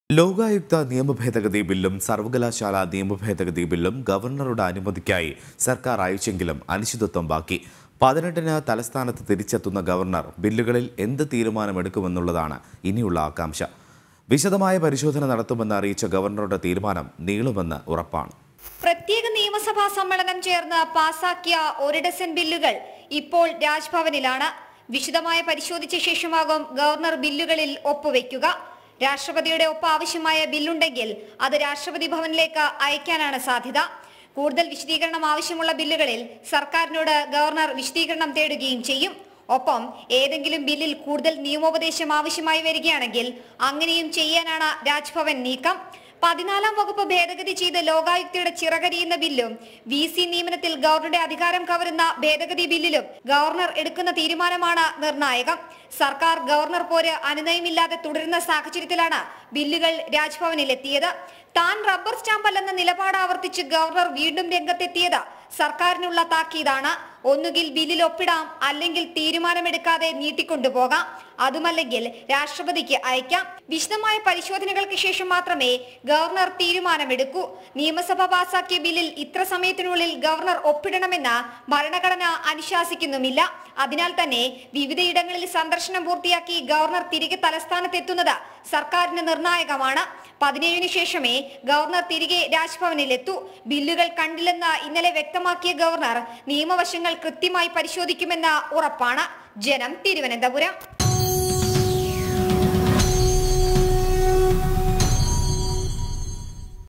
ലോകായുക്ത നിയമഭേദഗതി ബില്ലും സർവകലാശാല നിയമഭേദഗതി ബില്ലും ഗവർണറുടെ അനുമതിക്കായി സർക്കാർ അയച്ചെങ്കിലും അനിശ്ചിതത്വം ബാക്കി പതിനെട്ടിന് തലസ്ഥാനത്ത് തിരിച്ചെത്തുന്ന ഗവർണർ ബില്ലുകളിൽ എന്ത് തീരുമാനമെടുക്കുമെന്നുള്ളതാണ് ഇനിയുള്ള ആകാംക്ഷ വിശദമായ പരിശോധന നടത്തുമെന്ന് അറിയിച്ച ഗവർണറുടെ തീരുമാനം നീളുമെന്ന് ഉറപ്പാണ് പ്രത്യേക നിയമസഭാ സമ്മേളനം ചേർന്ന് പാസാക്കിയ ഒരു ഡസൻ ബില്ലുകൾ ഇപ്പോൾ രാജ്ഭവനിലാണ് വിശദമായി പരിശോധിച്ച ശേഷമാകും ഗവർണർ ബില്ലുകളിൽ ഒപ്പുവെക്കുക രാഷ്ട്രപതിയുടെ ഒപ്പ് ആവശ്യമായ ബില്ലുണ്ടെങ്കിൽ അത് രാഷ്ട്രപതി ഭവനിലേക്ക് അയക്കാനാണ് സാധ്യത കൂടുതൽ വിശദീകരണം ആവശ്യമുള്ള ബില്ലുകളിൽ സർക്കാരിനോട് ഗവർണർ വിശദീകരണം തേടുകയും ചെയ്യും ഒപ്പം ഏതെങ്കിലും ബില്ലിൽ കൂടുതൽ നിയമോപദേശം ആവശ്യമായി വരികയാണെങ്കിൽ അങ്ങനെയും ചെയ്യാനാണ് രാജ്ഭവൻ നീക്കം പതിനാലാം വകുപ്പ് ഭേദഗതി ചെയ്ത് ലോകായുക്തയുടെ ചിറകരിയുന്ന ബില്ലും വി സി നിയമനത്തിൽ ഗവർണറുടെ അധികാരം കവരുന്ന ഭേദഗതി ബില്ലിലും ഗവർണർ എടുക്കുന്ന തീരുമാനമാണ് നിർണായകം സർക്കാർ ഗവർണർ പോര് അനുനയമില്ലാതെ തുടരുന്ന സാഹചര്യത്തിലാണ് ബില്ലുകൾ രാജ്ഭവനിൽ എത്തിയത് താൻ റബ്ബർ സ്റ്റാമ്പല്ലെന്ന നിലപാട് ആവർത്തിച്ച് ഗവർണർ വീണ്ടും രംഗത്തെത്തിയത് സർക്കാരിനുള്ള താക്കീതാണ് ഒന്നുകിൽ ബില്ലിൽ ഒപ്പിടാം അല്ലെങ്കിൽ തീരുമാനമെടുക്കാതെ നീട്ടിക്കൊണ്ടുപോകാം അതുമല്ലെങ്കിൽ രാഷ്ട്രപതിക്ക് അയക്കാം വിശദമായ പരിശോധനകൾക്ക് ശേഷം മാത്രമേ ഗവർണർ തീരുമാനമെടുക്കൂ നിയമസഭ പാസാക്കിയ ബില്ലിൽ ഇത്ര സമയത്തിനുള്ളിൽ ഗവർണർ ഒപ്പിടണമെന്ന് ഭരണഘടന അനുശാസിക്കുന്നുമില്ല അതിനാൽ തന്നെ വിവിധയിടങ്ങളിൽ സന്ദർശനം പൂർത്തിയാക്കി ഗവർണർ തിരികെ തലസ്ഥാനത്തെത്തുന്നത് സർക്കാരിന് നിർണായകമാണ് പതിനേഴിന് ശേഷമേ ഗവർണർ തിരികെ രാജ്ഭവനിലെത്തൂ ബില്ലുകൾ കണ്ടില്ലെന്ന് ഇന്നലെ വ്യക്തമാക്കിയ ഗവർണർ നിയമവശങ്ങൾ കൃത്യമായി പരിശോധിക്കുമെന്ന് ഉറപ്പാണ് ജനം തിരുവനന്തപുരം